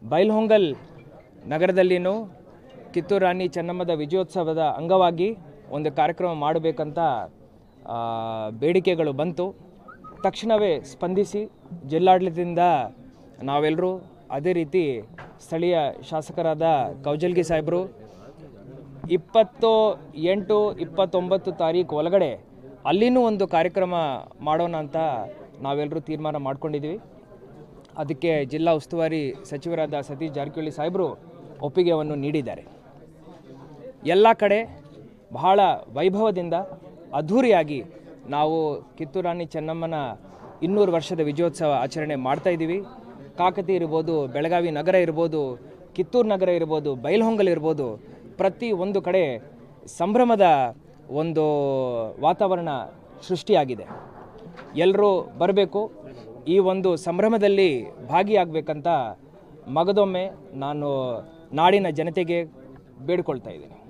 ಬೈಲ್ಹೊಂಗಲ್ ನಗರದಲ್ಲಿನೂ ಕಿತ್ತೂರು ರಾಣಿ ಚೆನ್ನಮ್ಮದ ವಿಜಯೋತ್ಸವದ ಅಂಗವಾಗಿ ಒಂದು ಕಾರ್ಯಕ್ರಮ ಮಾಡಬೇಕಂತ ಆ, ಬೇಡಿಕೆಗಳು ಬಂತು ತಕ್ಷಣವೇ ಸ್ಪಂದಿಸಿ ಜಿಲ್ಲಾಡಳಿತದಿಂದ ನಾವೆಲ್ಲರೂ ಅದೇ ರೀತಿ ಸ್ಥಳೀಯ ಶಾಸಕರಾದ ಕೌಜಲ್ಗಿ ಸಾಹೇಬರು ಇಪ್ಪತ್ತು ಎಂಟು ಇಪ್ಪತ್ತೊಂಬತ್ತು ತಾರೀಕು ಒಳಗಡೆ ಅಲ್ಲಿನೂ ಒಂದು ಕಾರ್ಯಕ್ರಮ ಮಾಡೋಣ ಅಂತ ನಾವೆಲ್ಲರೂ ತೀರ್ಮಾನ ಮಾಡ್ಕೊಂಡಿದ್ವಿ ಅದಕ್ಕೆ ಜಿಲ್ಲಾ ಉಸ್ತುವಾರಿ ಸಚಿವರಾದ ಸತೀಶ್ ಜಾರಕಿಹೊಳಿ ಸಾಹೇಬರು ಒಪ್ಪಿಗೆಯನ್ನು ನೀಡಿದ್ದಾರೆ ಎಲ್ಲ ಕಡೆ ಬಹಳ ವೈಭವದಿಂದ ಅದ್ಧೂರಿಯಾಗಿ ನಾವು ಕಿತ್ತೂರು ರಾಣಿ ಚೆನ್ನಮ್ಮನ ಇನ್ನೂರು ವರ್ಷದ ವಿಜಯೋತ್ಸವ ಆಚರಣೆ ಮಾಡ್ತಾ ಇದ್ದೀವಿ ಕಾಕತಿ ಇರ್ಬೋದು ಬೆಳಗಾವಿ ನಗರ ಇರ್ಬೋದು ಕಿತ್ತೂರು ನಗರ ಇರ್ಬೋದು ಬೈಲ್ಹೊಂಗಲ್ ಇರ್ಬೋದು ಪ್ರತಿ ಒಂದು ಕಡೆ ಸಂಭ್ರಮದ ಒಂದು ವಾತಾವರಣ ಸೃಷ್ಟಿಯಾಗಿದೆ ಎಲ್ಲರೂ ಬರಬೇಕು ಈ ಒಂದು ಸಂಭ್ರಮದಲ್ಲಿ ಭಾಗಿಯಾಗಬೇಕಂತ ಮಗದೊಮ್ಮೆ ನಾನು ನಾಡಿನ ಜನತೆಗೆ ಬೇಡಿಕೊಳ್ತಾ ಇದ್ದೀನಿ